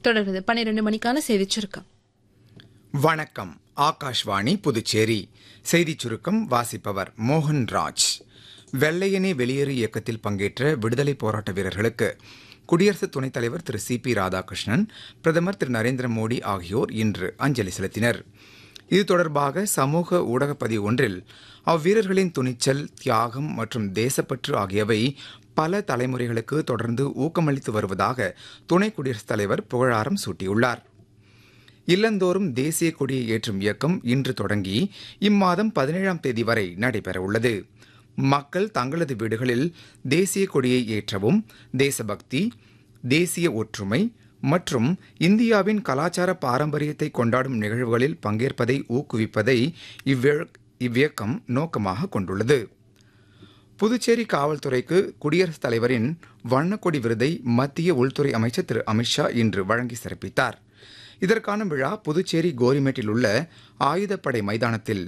தொடர்வது பன்னிரண்டு மணிக்கான செய்திச் சுருக்கம் வணக்கம் ஆகாஷ்வாணி புதுச்சேரி செய்திச் சுருக்கம் வாசிப்பவர் மோகன் ராஜ் வெள்ளையனே வெளியேறு இயக்கத்தில் பங்கேற்ற விடுதலை போராட்ட வீரர்களுக்கு குடியரசு துணைத் தலைவர் திரு சி பி ராதாகிருஷ்ணன் பிரதமர் திரு நரேந்திர மோடி ஆகியோர் இன்று அஞ்சலி செலுத்தினர் இது தொடர்பாக சமூக ஊடகப் பதிவு ஒன்றில் அவ்வீரர்களின் துணிச்சல் தியாகம் மற்றும் தேசப்பற்று ஆகியவை பல தலைமுறைகளுக்கு தொடர்ந்து ஊக்கமளித்து வருவதாக துணை குடியரசுத் தலைவர் புகழாரம் சூட்டியுள்ளார் இல்லந்தோறும் தேசிய கொடியை ஏற்றும் இயக்கம் இன்று தொடங்கி இம்மாதம் பதினேழாம் தேதி வரை நடைபெறவுள்ளது மக்கள் தங்களது வீடுகளில் தேசிய கொடியை ஏற்றவும் தேசபக்தி தேசிய ஒற்றுமை மற்றும் இந்தியாவின் கலாச்சார பாரம்பரியத்தை கொண்டாடும் நிகழ்வுகளில் பங்கேற்பதை ஊக்குவிப்பதை இவ்விழ- இவ்வியக்கம் நோக்கமாக கொண்டுள்ளது புதுச்சேரி காவல்துறைக்கு குடியரசுத் தலைவரின் வண்ணக்கொடி விருதை மத்திய உள்துறை அமைச்சர் திரு அமித்ஷா இன்று வழங்கி சிறப்பித்தார் இதற்கான விழா புதுச்சேரி கோரிமேட்டில் உள்ள ஆயுதப்படை மைதானத்தில்